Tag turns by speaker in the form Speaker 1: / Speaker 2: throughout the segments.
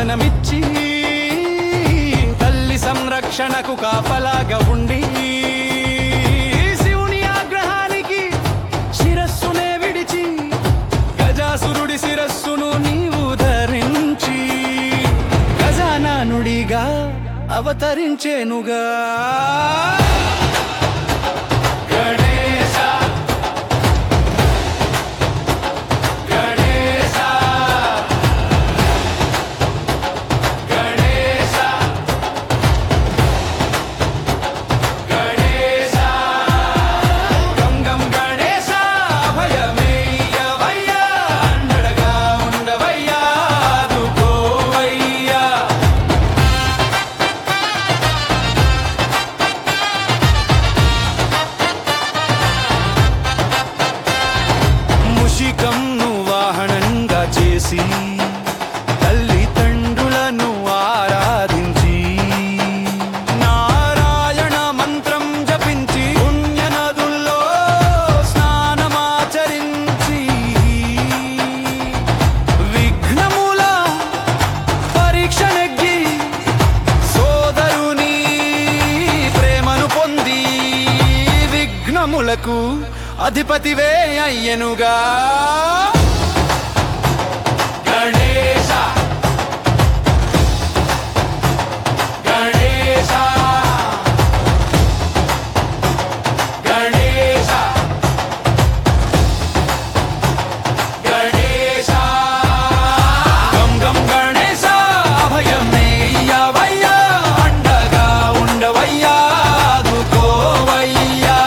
Speaker 1: జనమిచ్చి తల్లి సంరక్షణకు కాపలాగా ఉండి శివుని ఆగ్రహానికి శిరస్సునే విడిచి గజాసురుడి శిరస్సును నీవు ధరించి గజానానుడిగా అవతరించేనుగా గణేశ గణేశ గణేశ గణేశ గం గం గణేశ అభయమేయవయ్యా అండగా ఉండవయ్యా ఆదుకోవయ్యా ముషికంను వాహనంగా చేసి తల్లిదండ్రులను ఆరాధించి నారాయణ మంత్రం జపించి పుణ్యనదుల్లో స్నానమాచరించి విఘ్నముల పరీక్ష నెగ్గి సోదరుని ప్రేమను పొంది విఘ్నములకు అధిపతివే అయ్యనుగా గణేశ గణేశ గణేశ గణేశ గం గం గణేశ అభయమేయ్యవయ్యా అండగా ఉండవయ్యా ఆదుకోవయ్యా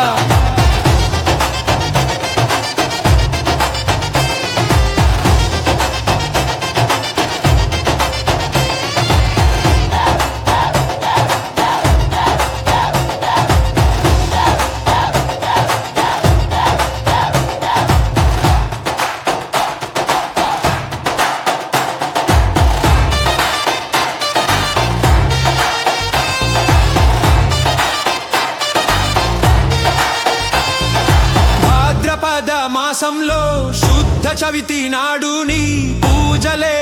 Speaker 1: భాద్రపద మాసంలో శుద్ధ చవితి నాడు నీ పూజలే